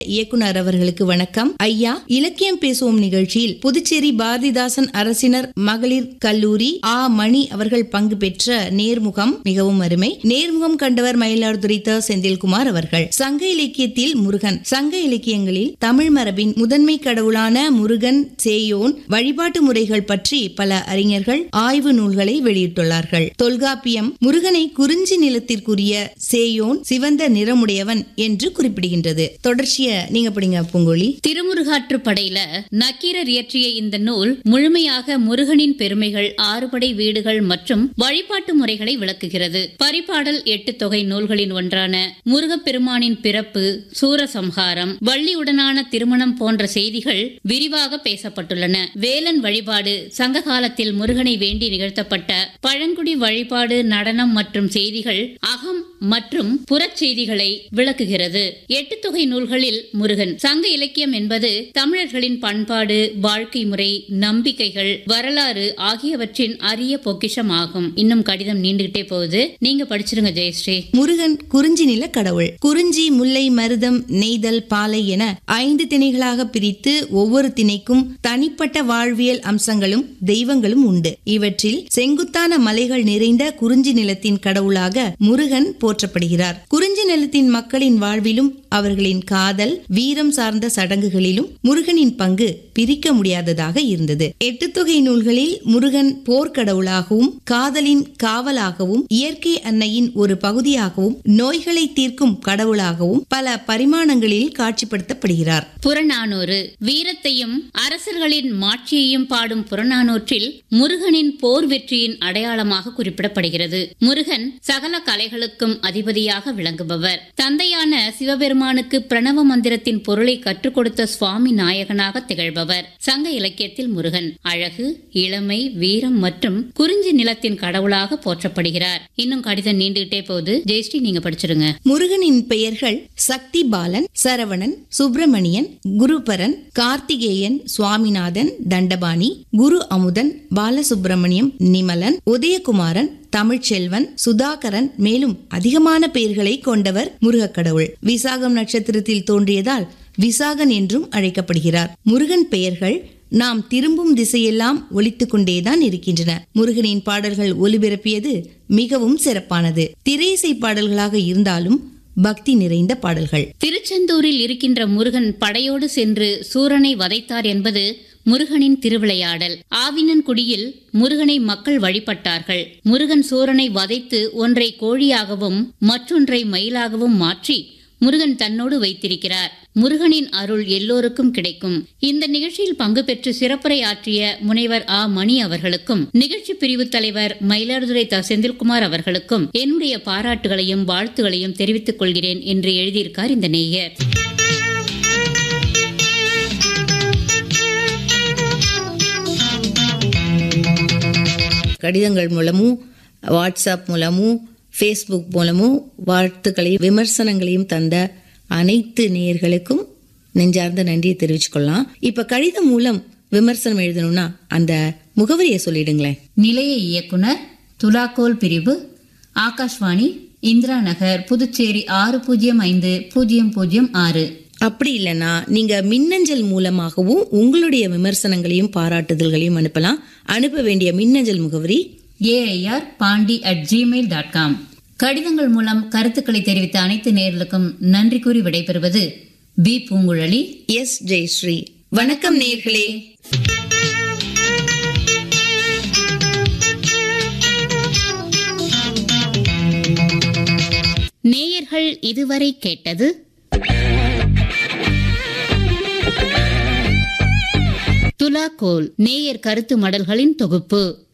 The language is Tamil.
இயக்குனர் அவர்களுக்கு வணக்கம் ஐயா இலக்கியம் பேசுவோம் நிகழ்ச்சியில் புதுச்சேரி பாரதிதாசன் அரசினர் மகளிர் கல்லூரி ஆ மணி அவர்கள் பங்கு பெற்ற நேர்முகம் மிகவும் அருமை நேர்முகம் கண்டவர் மயிலாடுதுறை த செந்தில்குமார் அவர்கள் சங்க இலக்கியத்தில் முருகன் சங்க இலக்கியங்களில் தமிழ் மரபின் முதன்மை கடவுளான முருகன் சேயோன் வழிபாட்டு முறைகள் பற்றி பல அறிஞர்கள் ஆய்வு நூல்களை வெளியிட்டுள்ளார்கள் தொல்காப்பியம் முருகனை குறிஞ்சி நிலத்திற்குரிய சேயோன் சிவந்த நிறமுடையவன் என்று குறிப்பிடுகின்றது தொடர்ச்சிய நீங்க படிங்க பூங்கோழி திருமுருகாற்று படையில நக்கீரர் இயற்றிய இந்த நூல் முழுமையாக முருகனின் பெருமைகள் ஆறுபடை வீடுகள் மற்றும் வழிபாட்டு முறைகளை விளக்குகிறது பரிபாடல் எட்டு தொகை நூல்களின் ஒன்றான முருகப்பெருமானின் பிறப்பு சூரசம்ஹாரம் வள்ளியுடனான திருமணம் போன்ற செய்திகள் விரிவாக பேசப்பட்டுள்ளன வேலன் வழிபாடு சங்க காலத்தில் முருகனை வேண்டி நிகழ்த்தப்பட்ட பழங்குடி வழிபாடு நடனம் மற்றும் செய்திகள் அகம் மற்றும் புறச்செய்திகளை விளக்குகிறது எட்டு தொகை நூல்களில் முருகன் சங்க இலக்கியம் என்பது தமிழர்களின் பண்பாடு வாழ்க்கை முறை நம்பிக்கைகள் வரலாறு ஆகியவற்றின் அரிய பொக்கிஷம் ஆகும் இன்னும் கடிதம் நீண்டுகிட்டே போகுது நீங்க படிச்சிருங்க ஜெயஸ்ரீ முருகன் குறிஞ்சி நில கடவுள் குறிஞ்சி முல்லை மருதம் நெய்தல் பாலை என ஐந்து திணைகளாக பிரித்து ஒவ்வொரு திணைக்கும் தனிப்பட்ட வாழ்வியல் அம்சங்களும் தெய்வங்களும் உண்டு இவற்றில் செங்குத்தான மலைகள் நிறைந்த குறிஞ்சி நிலத்தின் கடவுளாக முருகன் போற்றப்படுகிறார் குறிஞ்சி நிலத்தின் மக்களின் வாழ்விலும் அவர்களின் காதல் வீரம் சார்ந்த சடங்குகளிலும் முருகனின் பங்கு பிரிக்க முடியாததாக இருந்தது எட்டு தொகை நூல்களில் முருகன் போர்க்கடவுளாகவும் காதலின் காவலாகவும் இயற்கை அன்னையின் ஒரு பகுதியாகவும் நோய்களை தீர்க்கும் கடவுளாகவும் பல பரிமாணங்களில் காட்சிப்படுத்தப்படுகிறார் புறநானூறு வீரத்தையும் அரசர்களின் மாட்சியையும் பாடும் புறநானூற்றில் முருகனின் போர் வெற்றியின் அடையாளமாக குறிப்பிடப்படுகிறது முருகன் சகல கலைகளுக்கும் அதிபதியாக விளங்குபவர் தந்தையான சிவபெருமானுக்கு பிரணவ மந்திரத்தின் பொருளை கற்றுக் கொடுத்த சுவாமி நாயகனாக திகழ்பவர் சங்க இலக்கியத்தில் முருகன் அழகு இளமை வீரம் மற்றும் குறிஞ்சி நிலத்தின் கடவுளாக போற்றப்படுகிறார் இன்னும் கடிதம் நீண்டுகிட்டே போகுது ஜெயஸ்ரீ நீங்க படிச்சிருங்க முருகனின் பெயர்கள் சக்தி பாலன் சரவணன் சுப்பிரமணியன் குருபரன் கார்த்திகேயன் சுவாமிநாதன் தண்டபாணி குரு அமுதன் பாலசுப்பிரமணியம் நிமலன் உதயகுமாரன் தமிழ்ச்செல்வன் சுதாகரன் மேலும் அதிகமான பெயர்களை கொண்டவர் முருகக்கடவுள் விசாகம் நட்சத்திரத்தில் தோன்றியதால் விசாகன் என்றும் அழைக்கப்படுகிறார் முருகன் பெயர்கள் நாம் திரும்பும் திசையெல்லாம் ஒலித்துக் கொண்டேதான் இருக்கின்றன முருகனின் பாடல்கள் ஒலிபரப்பியது மிகவும் சிறப்பானது திரையிசை பாடல்களாக இருந்தாலும் பக்தி நிறைந்த பாடல்கள் திருச்செந்தூரில் இருக்கின்ற முருகன் படையோடு சென்று சூரனை வதைத்தார் என்பது முருகனின் திருவிளையாடல் ஆவினன்குடியில் முருகனை மக்கள் வழிபட்டார்கள் முருகன் சூரனை வதைத்து ஒன்றை கோழியாகவும் மற்றொன்றை மயிலாகவும் மாற்றி முருகன் தன்னோடு வைத்திருக்கிறார் முருகனின் அருள் எல்லோருக்கும் கிடைக்கும் இந்த நிகழ்ச்சியில் பங்கு பெற்று சிறப்புரை ஆற்றிய முனைவர் ஆ மணி அவர்களுக்கும் நிகழ்ச்சி பிரிவு தலைவர் மயிலாடுதுறை த செந்தில்குமார் அவர்களுக்கும் என்னுடைய பாராட்டுகளையும் வாழ்த்துகளையும் தெரிவித்துக் கொள்கிறேன் என்று எழுதியிருக்கார் இந்த நேயர் கடிதங்கள் மூலமும் வாட்ஸ்அப் மூலமும் ஃபேஸ்புக் மூலமும் வாழ்த்துக்களையும் விமர்சனங்களையும் தந்த அனைத்து நேயர்களுக்கும் நெஞ்சார்ந்த நன்றியை தெரிவிச்சுக்கொள்ளலாம் இப்ப கடிதம் மூலம் விமர்சனம் எழுதணும்னா அந்த முகவரியை சொல்லிடுங்களேன் நிலைய இயக்குனர் துலாக்கோல் பிரிவு ஆகாஷ்வாணி இந்திரா நகர் புதுச்சேரி ஆறு பூஜ்ஜியம் ஐந்து பூஜ்ஜியம் பூஜ்ஜியம் ஆறு அப்படி இல்லைன்னா நீங்க மின்னஞ்சல் மூலமாகவும் உங்களுடைய விமர்சனங்களையும் பாராட்டுதல்களையும் அனுப்பலாம் அனுப்ப வேண்டிய மின்னஞ்சல் முகவரி AIR Pondy at Gmail dot com கடிதங்கள் மூலம் கருத்துக்களை தெரிவித்த அனைத்து நேயர்களுக்கும் நன்றி கூறி விடைபெறுவது பி பூங்குழலி எஸ் ஜெயஸ்ரீ வணக்கம் நேர்களே நேயர்கள் இதுவரை கேட்டது துலாக்கோல் நேயர் கருத்து மடல்களின் தொகுப்பு